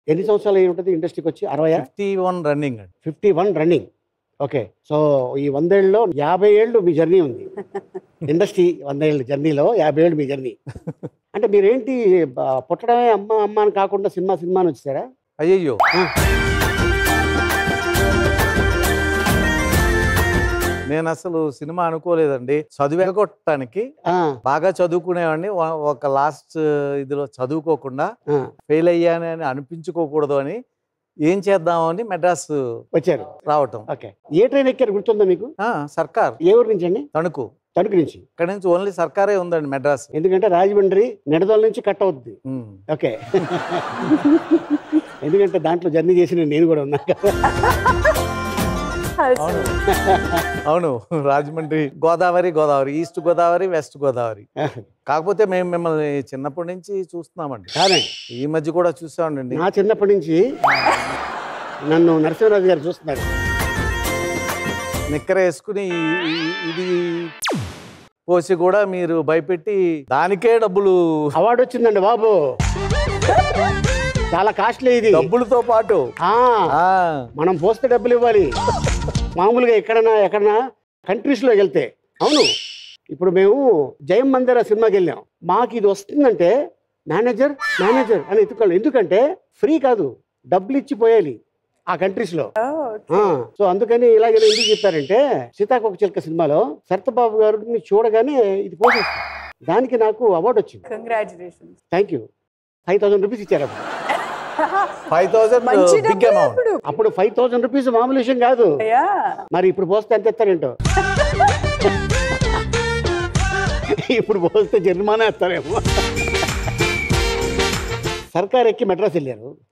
ఎన్ని సంవత్సరాలు అయి ఉంటుంది ఇండస్ట్రీకి వచ్చి అరవై ఫిఫ్టీ వన్ రన్నింగ్ అండి fifty one running okay so ఈ వందేళ్ళలో యాభై ఏళ్ళు మీ జర్నీ ఉంది ఇండస్ట్రీ వందేళ్ళ జర్నీలో యాభై ఏళ్ళు మీ జర్నీ అంటే మీరేంటి బ- పుట్టడమే అమ్మ అమ్మ అని కాకుండా సినిమా సినిమా అని వచ్చారా అయ్యయ్యో ఆ. నేను అసలు సినిమా అనుకోలేదండి చదివెగొట్టడానికి బాగా చదువుకునేవాడిని వ- ఒక లాస్ట్ ఇదిలో చదువుకోకుండా ఫెయిల్ అయ్యాను అని అనిపించుకోకూడదు అని ఏం చేద్దామని మెడ్రాస్ వచ్చారు రావటం ఓకే ఏ ట్రైన్ ఎక్కారు గుర్తుందా మీకు ఆ, సర్కార్ ఏ ఊరు నుంచి అండి తణుకు తణుకు నుంచి ఇక్కడ నుంచి ఓన్లీ సర్కారే ఉందండి మెడ్రాస్ ఎందుకంటే రాజమండ్రి నిడదల నుంచి కట్ అవుద్ది ఉమ్. ఓకే ఎందుకంటే దాంట్లో జర్నీ చేసిన నేను కూడా ఉన్నా కదా అవును అవును రాజమండ్రి గోదావరి గోదావరి ఈస్ట్ గోదావరి వెస్ట్ గోదావరి కాకపోతే మేము మిమ్మల్ని చిన్నప్పటి నుంచి చూస్తున్నామండి కాదండి ఈ మధ్య కూడా చూసామండి నా చిన్నప్పటి నుంచి నన్ను నరసింహరాజు గారు చూస్తున్నారు నిక్కర వేసుకుని ఈ- ఈ- ఇది పోసి కూడా మీరు భయపెట్టి దానికే డబ్బులు అవార్డు వచ్చిందండి బాబు చాలా కాస్ట్లీ ఇది డబ్బులతో పాటు ఆ, ఆ మనం పోస్తే డబ్బులు ఇవ్వాలి మామూలుగా ఎక్కడన్నా ఎక్కడన్నా కంట్రీస్లో వెళ్తే అవును ఇప్పుడు మేము జయం మందిర సినిమాకి వెళ్ళాం మాకు ఇది వస్తుందంటే మేనేజర్ మేనేజర్ అని ఎత్తుకోవాలి ఎందుకంటే ఫ్రీ కాదు డబ్బులు ఇచ్చి పోయాలి ఆ కంట్రీస్లో సో అందుకని ఇలాగే ఎందుకు చెప్పారంటే సీతాకోక చిలక సినిమాలో సరతబాబు గారిని చూడగానే ఇది పోసేస్తుంది దానికి నాకు అవార్డు వచ్చింది congratulations thank you five thousand rupees ఇచ్చారు అప్పుడు. ఫైవ్ థౌసండ్ మంచి బిగ్ డబ్బులు అమౌంట్ అప్పుడు అప్పుడు ఫైవ్ థౌసండ్ రూపీస్ మామూలు విషయం కాదు యా మరి ఇప్పుడు పోస్తే ఎంత ఇస్తారేంటో ఇప్పుడు పోస్తే జరిమానా ఇస్తారేమో సర్కార్ ఎక్కి మెడ్రాస్ వెళ్ళారు